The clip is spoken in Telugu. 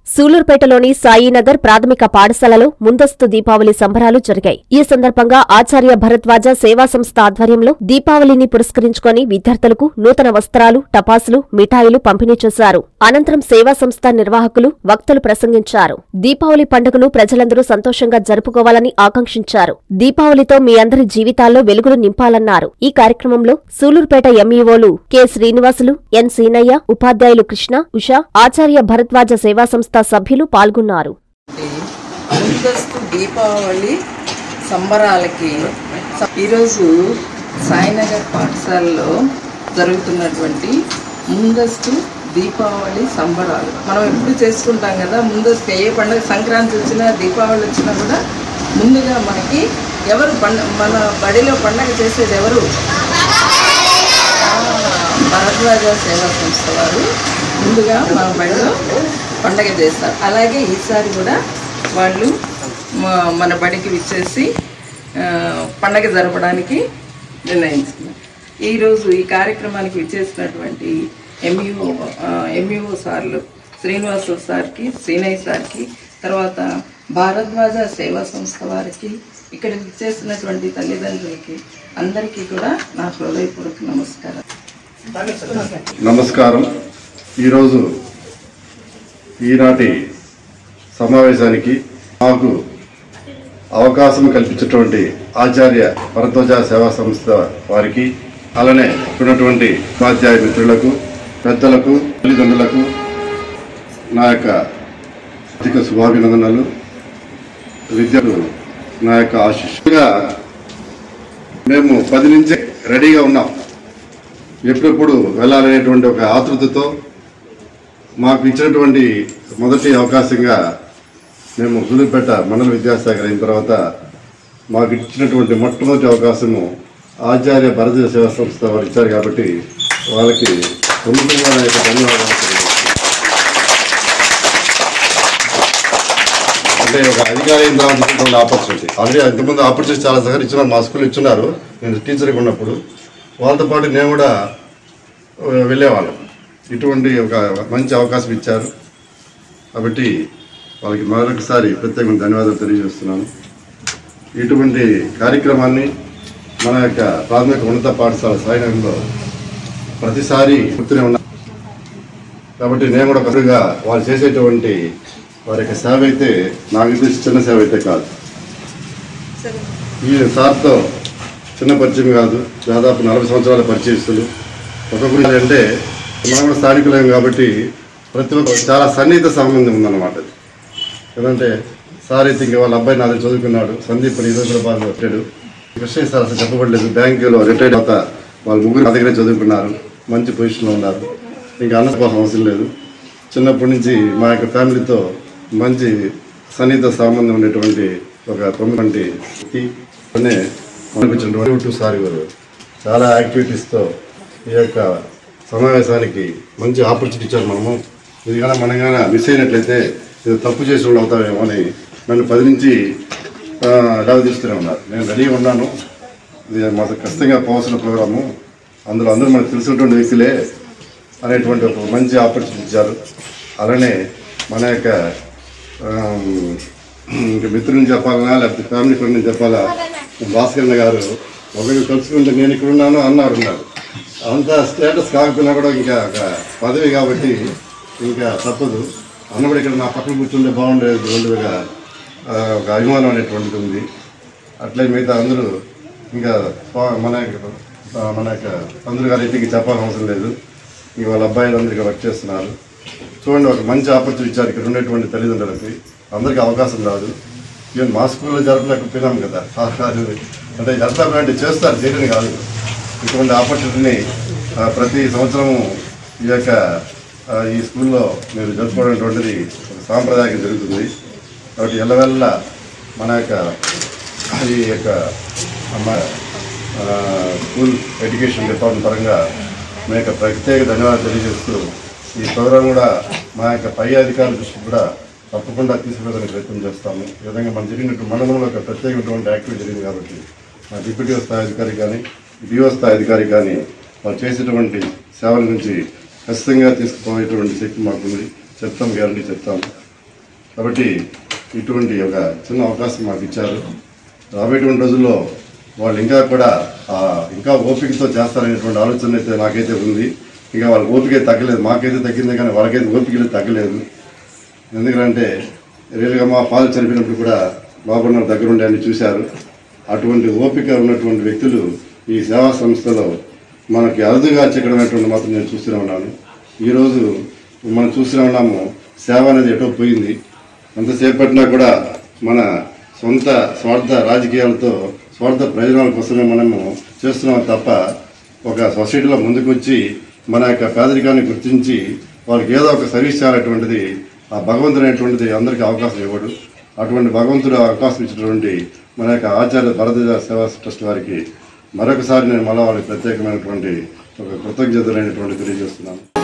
సూలూరుపేటలోని సాయినగర్ ప్రాథమిక పాఠశాలలో ముందస్తు దీపావళి సంబరాలు జరిగాయి ఈ సందర్భంగా ఆచార్య భరద్వాజ సేవా సంస్థ ఆధ్వర్యంలో దీపావళిని పురస్కరించుకొని విద్యార్థులకు నూతన వస్త్రాలు టపాసులు మిఠాయిలు పంపిణీ చేశారు అనంతరం సేవా సంస్థ నిర్వాహకులు వక్తలు ప్రసంగించారు దీపావళి పండుగను ప్రజలందరూ సంతోషంగా జరుపుకోవాలని ఆకాంక్షించారు దీపావళితో మీ అందరి జీవితాల్లో వెలుగులు నింపాలన్నారు ఈ కార్యక్రమంలో సూలూరుపేట ఎంఈఓలు కె శ్రీనివాసులు ఎన్ సీనయ్య ఉపాధ్యాయులు కృష్ణ ఉషా ఆచార్య భరద్వాజ సేవా సంస్థ సభ్యులు పాల్గొన్నారు ముందస్తు దీపావళి సంబరాలకి ఈరోజు సాయినగర్ పాఠశాలలో జరుగుతున్నటువంటి ముందస్తు దీపావళి సంబరాలు మనం ఎప్పుడు చేసుకుంటాం కదా ముందస్తు ఏ పండుగ సంక్రాంతి వచ్చినా దీపావళి వచ్చినా కూడా ముందుగా మనకి ఎవరు పండ మన బడిలో పండగ చేసేది ఎవరు ఆ, భరద్వాజ సేవా సంస్థ వారు ముందుగా మన బడిలో పండగ చేస్తారు అలాగే ఈసారి కూడా వాళ్ళు మ- మన బడికి విచ్చేసి ఆ, పండగ జరపడానికి నిర్ణయించుకున్నారు ఈరోజు ఈ కార్యక్రమానికి విచ్చేసినటువంటి ఎంఈఓ ఎంఈఓ సార్లు శ్రీనివాసు సార్కి శ్రీనయ్ సార్కి తర్వాత భారద్వాజ సేవా సంస్థ వారికి ఇక్కడ విచ్చేసినటువంటి తల్లిదండ్రులకి అందరికీ కూడా నా హృదయపూర్వక నమస్కారం నమస్కారం ఈరోజు ఈనాటి సమావేశానికి మాకు అవకాశం కల్పించినటువంటి ఆచార్య భరద్వాజ సేవా సంస్థ వారికి అలానే ఉన్నటువంటి ఉపాధ్యాయ మిత్రులకు పెద్దలకు తల్లిదండ్రులకు నా యొక్క అధిక శుభాభినందనలు విద్యార్థులు నా యొక్క ఆశిష్గా మేము పది నుంచి రెడీగా ఉన్నాం ఎప్పుడెప్పుడు వెళ్ళాలనేటువంటి ఒక ఆతృతతో మాకు ఇచ్చినటువంటి మొదటి అవకాశంగా మేము సూర్యపేట మండల విద్యాశాఖ అయిన తర్వాత మాకు ఇచ్చినటువంటి మొట్టమొదటి అవకాశము ఆచార్య భారతీయ సేవా సంస్థ వారు ఇచ్చారు కాబట్టి వాళ్ళకి ఉన్నతంగా నా యొక్క ధన్యవాదాలు తెలియజేస్తున్నాను. అంటే ఒక అధికారి అయిన తర్వాత ఇచ్చినటువంటి ఆపర్చునిటీ ఆల్రెడీ ఇంతకుముందు ఆపర్చునిటీ చాలా సార్లు ఇచ్చినారు మా స్కూల్ ఇచ్చున్నారు నేను టీచర్గా ఉన్నప్పుడు వాళ్ళతో పాటు నేను కూడా ఆ, వెళ్ళేవాళ్ళం ఇటువంటి ఒక మంచి అవకాశం ఇచ్చారు కాబట్టి వాళ్ళకి మరొకసారి ప్రత్యేకమైన ధన్యవాదాలు తెలియజేస్తున్నాను ఇటువంటి కార్యక్రమాన్ని మన యొక్క ప్రాథమిక ఉన్నత పాఠశాల సాయినగర్లో ప్రతిసారి గుర్తునే ఉన్నా కాబట్టి నేను కూడా ఒకరుగా వాళ్ళు చేసేటువంటి వారి యొక్క సేవ అయితే నాకు ఇది చిన్న సేవ అయితే కాదు ఈ సార్తో చిన్న పరిచయం కాదు దాదాపు నలభై సంవత్సరాల పరిచయస్తులు ఒక్కొక్కరు అంటే మనం కూడా స్థానికులేం కాబట్టి ప్రతి ఒక్క చాలా సన్నిహిత సంబంధం ఉందన్నమాట అది ఎందుకంటే సార్ అయితే ఇంకా వాళ్ళ అబ్బాయి నాది చదువుకున్నాడు సందీప్ అని ఈరోజు బాగా వచ్చాడు విషయం సార్ అసలు చెప్పబడలేదు బ్యాంకులో రిటైర్డ్ తర్వాత వాళ్ళు ముగ్గురు నా దగ్గరే చదువుకున్నారు మంచి పొజిషన్లో ఉన్నారు ఇంకా అన్నపోసం అవసరం లేదు చిన్నప్పటి నుంచి మా యొక్క ఫ్యామిలీతో మంచి సన్నిహిత సంబంధం ఉండేటువంటి ఒక ప్రముఖంటి వ్యక్తి అనే అనిపించినటువంటి సార్ గారు చాలా యాక్టివిటీస్తో ఈ యొక్క సమావేశానికి మంచి ఆపర్చునిటీ ఇచ్చారు మనము ఇది కానీ మనం కానీ మిస్ అయినట్లయితే ఇది తప్పు చేసిన వాళ్ళు అవుతామేమో అని నన్ను పది నుంచి తీస్తూనే ఉన్నారు నేను రెడీగా ఉన్నాను ఇది మాకు ఖచ్చితంగా పోవాల్సిన ప్రోగ్రాము అందులో అందరూ మనకు తెలిసినటువంటి వ్యక్తులే అనేటువంటి ఒక మంచి ఆపర్చునిటీ ఇచ్చారు అలానే మన యొక్క ఆమ్, ఇంక మిత్రుని చెప్పాలనా లేకపోతే ఫ్యామిలీ ఫ్రెండ్ని చెప్పాలా భాస్కరన్న గారు ఒకరికి కలుసుకుంటే నేను ఇక్కడ ఉన్నాను అన్నారు ఉన్నారు అంత స్టేటస్ కాకపోయినా కూడా ఇంకా ఒక పదవి కాబట్టి ఇంకా తప్పదు అన్నప్పుడు ఇక్కడ నా పక్కన కూర్చుంటే బాగుండేది రెండుగా ఒక అభిమానం అనేటువంటిది ఉంది అట్లే మిగతా అందరూ ఇంకా పా- మన యొక్క- ఆ, మన యొక్క అందరూ గారు అయితే ఇంక చెప్పాల్సిన అవసరం లేదు ఇంక వాళ్ళ అబ్బాయిలు అందరూ ఇక్కడ వర్క్ చేస్తున్నారు చూడండి ఒక మంచి ఆపర్చునిటీ ఇచ్చారు ఇక్కడ ఉండేటువంటి తల్లిదండ్రులకి అందరికీ అవకాశం రాదు ఈవెన్ మా స్కూల్లో జరపలేకపోయినాం కదా ఆ కాదు అంటే జరపడం అంటే చేస్తారు చేయడం కాదు ఇటువంటి ఆపర్చునిటీని ఆ, ప్రతి సంవత్సరము ఈ యొక్క ఆ, ఈ స్కూల్లో మీరు జరుపుకోవడం అనేటువంటిది ఒక సాంప్రదాయం జరుగుతుంది కాబట్టి ఎల్లవెల్ల మన యొక్క ఈ యొక్క మన ఆ, స్కూల్ ఎడ్యుకేషన్ డిపార్ట్మెంట్ పరంగా మా యొక్క ప్రత్యేక ధన్యవాదాలు తెలియజేస్తూ ఈ ప్రోగ్రాం కూడా మా యొక్క పై అధికారుల దృష్టికి కూడా తప్పకుండా తీసుకువెళ్ళడానికి ప్రయత్నం చేస్తాము ఈ విధంగా మనం జరిగినట్టు మండలంలో ఒక ప్రత్యేకమైనటువంటి యాక్టివిటీ జరిగింది కాబట్టి మా డిప్యూటీ స్థాయి అధికారి కానీ డిఓ స్థాయి అధికారి కానీ వాళ్ళు చేసేటువంటి సేవల నుంచి ఖచ్చితంగా తీసుకుపోయేటువంటి శక్తి మాకుంది చెప్తాం గ్యారంటీ చెప్తాము కాబట్టి ఇటువంటి ఒక చిన్న అవకాశం మాకు ఇచ్చారు రాబోయేటువంటి రోజుల్లో వాళ్ళు ఇంకా కూడా ఆ, ఇంకా ఓపికతో చేస్తారనేటువంటి ఆలోచన అయితే నాకైతే ఉంది ఇంకా వాళ్ళ ఓపిక అయితే తగ్గలేదు మాకైతే తగ్గింది కానీ వాళ్ళకైతే ఓపిక అయితే తగ్గలేదు ఎందుకంటే రియల్గా మా ఫాదర్ చనిపోయినప్పుడు కూడా బాబున్న దగ్గర ఉండి అన్ని చూశారు అటువంటి ఓపిక ఉన్నటువంటి వ్యక్తులు ఈ సేవా సంస్థలో మనకి అరుదుగా చెక్కడమైనటువంటి మాత్రం నేను చూస్తూనే ఉన్నాను ఈరోజు మనం చూస్తూనే ఉన్నాము సేవ అనేది ఎటో పోయింది ఎంతసేపు పట్టినా కూడా మన సొంత స్వార్థ రాజకీయాలతో స్వార్థ ప్రయోజనాల కోసమే మనము చేస్తున్నాం తప్ప ఒక సొసైటీలో ముందుకొచ్చి మన యొక్క పేదరికాన్ని గుర్తించి వాళ్ళకి ఏదో ఒక సర్వీస్ చేయాలటువంటిది ఆ భగవంతుడు అనేటువంటిది అందరికీ అవకాశం ఇవ్వడు అటువంటి భగవంతుడు అవకాశం ఇచ్చినటువంటి మన యొక్క ఆచార్య భరద్వాజ సేవా ట్రస్ట్ వారికి మరొకసారి నేను మళ్ళా వాళ్ళకి ప్రత్యేకమైనటువంటి ఒక కృతజ్ఞతలైనటువంటి తెలియజేస్తున్నాను